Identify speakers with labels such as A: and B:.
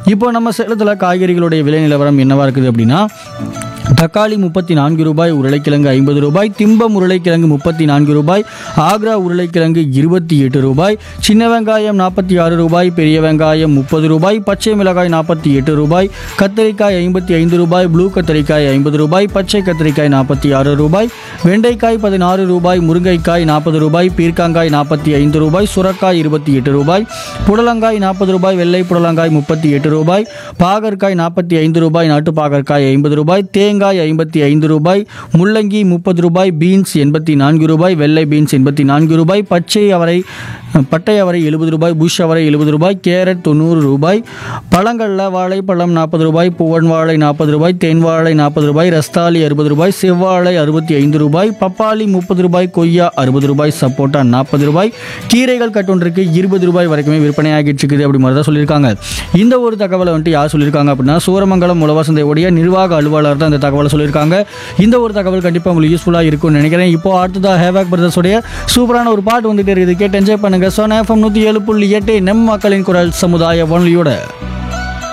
A: இப்போ நம்ம சேலத்தில் காய்கறிகளுடைய விலை நிலவரம் என்னவா இருக்குது அப்படின்னா தக்காளி முப்பத்தி நான்கு ரூபாய் உருளைக்கிழங்கு ஐம்பது ரூபாய் திம்பம் உருளைக்கிழங்கு முப்பத்தி நான்கு ரூபாய் ஆக்ரா உருளைக்கிழங்கு இருபத்தி எட்டு ரூபாய் சின்ன வெங்காயம் நாற்பத்தி ஆறு ரூபாய் பெரிய வெங்காயம் முப்பது ரூபாய் பச்சை மிளகாய் நாற்பத்தி எட்டு ரூபாய் கத்தரிக்காய் ஐம்பத்தி ஐந்து ரூபாய் ப்ளூ கத்தரிக்காய் ஐம்பது ரூபாய் பச்சை கத்தரிக்காய் நாற்பத்தி ஆறு ரூபாய் வெண்டைக்காய் பதினாறு ரூபாய் முருங்கைக்காய் நாற்பது ரூபாய் பீர்க்காங்காய் நாற்பத்தி ஐந்து ரூபாய் சுரக்காய் இருபத்தி எட்டு ரூபாய் புடலங்காய் நாற்பது ரூபாய் வெள்ளை புடலங்காய் முப்பத்தி எட்டு ரூபாய் பாகற்காய் நாற்பத்தி ஐந்து ரூபாய் நாட்டு பாகற்காய் ஐம்பது ரூபாய் தேங்காய் ஐம்பத்தி ஐந்து ரூபாய் முள்ளங்கி முப்பது ரூபாய் பீன்ஸ் எண்பத்தி நான்கு ரூபாய் வெள்ளை பீன்ஸ் எண்பத்தி நான்கு ரூபாய் பச்சை அவரை பட்டை அவரை எழுபது ரூபாய் புஷ் அவரை எழுபது ரூபாய் கேரட் தொண்ணூறு ரூபாய் பழங்களில் வாழைப்பழம் நாற்பது ரூபாய் பூவன் வாழை நாற்பது ரூபாய் தேன் வாழை நாற்பது ரூபாய் ரஸ்தாலி அறுபது ரூபாய் செவ்வாழை அறுபத்தி ஐந்து ரூபாய் பப்பாளி முப்பது ரூபாய் கொய்யா அறுபது ரூபாய் சப்போட்டா நாற்பது ரூபாய் கீரைகள் கட்டொன்றுக்கு இருபது ரூபாய் வரைக்குமே விற்பனையாகிட்டு இருக்குது அப்படி மாதிரி தான் சொல்லியிருக்காங்க இந்த ஒரு தகவலை வந்துட்டு யார் சொல்லியிருக்காங்க அப்படின்னா சூரமங்கலம் உழவசந்தையுடைய நிர்வாக அலுவலர் தான் இந்த தகவலை சொல்லியிருக்காங்க இந்த ஒரு தகவல் கண்டிப்பாக உங்களுக்கு யூஸ்ஃபுல்லாக இருக்கும்னு நினைக்கிறேன் இப்போ அடுத்ததாக ஹேவாக் பிரதர்ஸோடைய சூப்பரான ஒரு பாட்டு வந்துட்டு இருக்குது கேட்டு என்ஜாய் பண்ணுங்க சோனா எஃப்எம் நூற்றி ஏழு புள்ளி எட்டு நம் மக்களின் குரல் சமுதாய வானொலியோட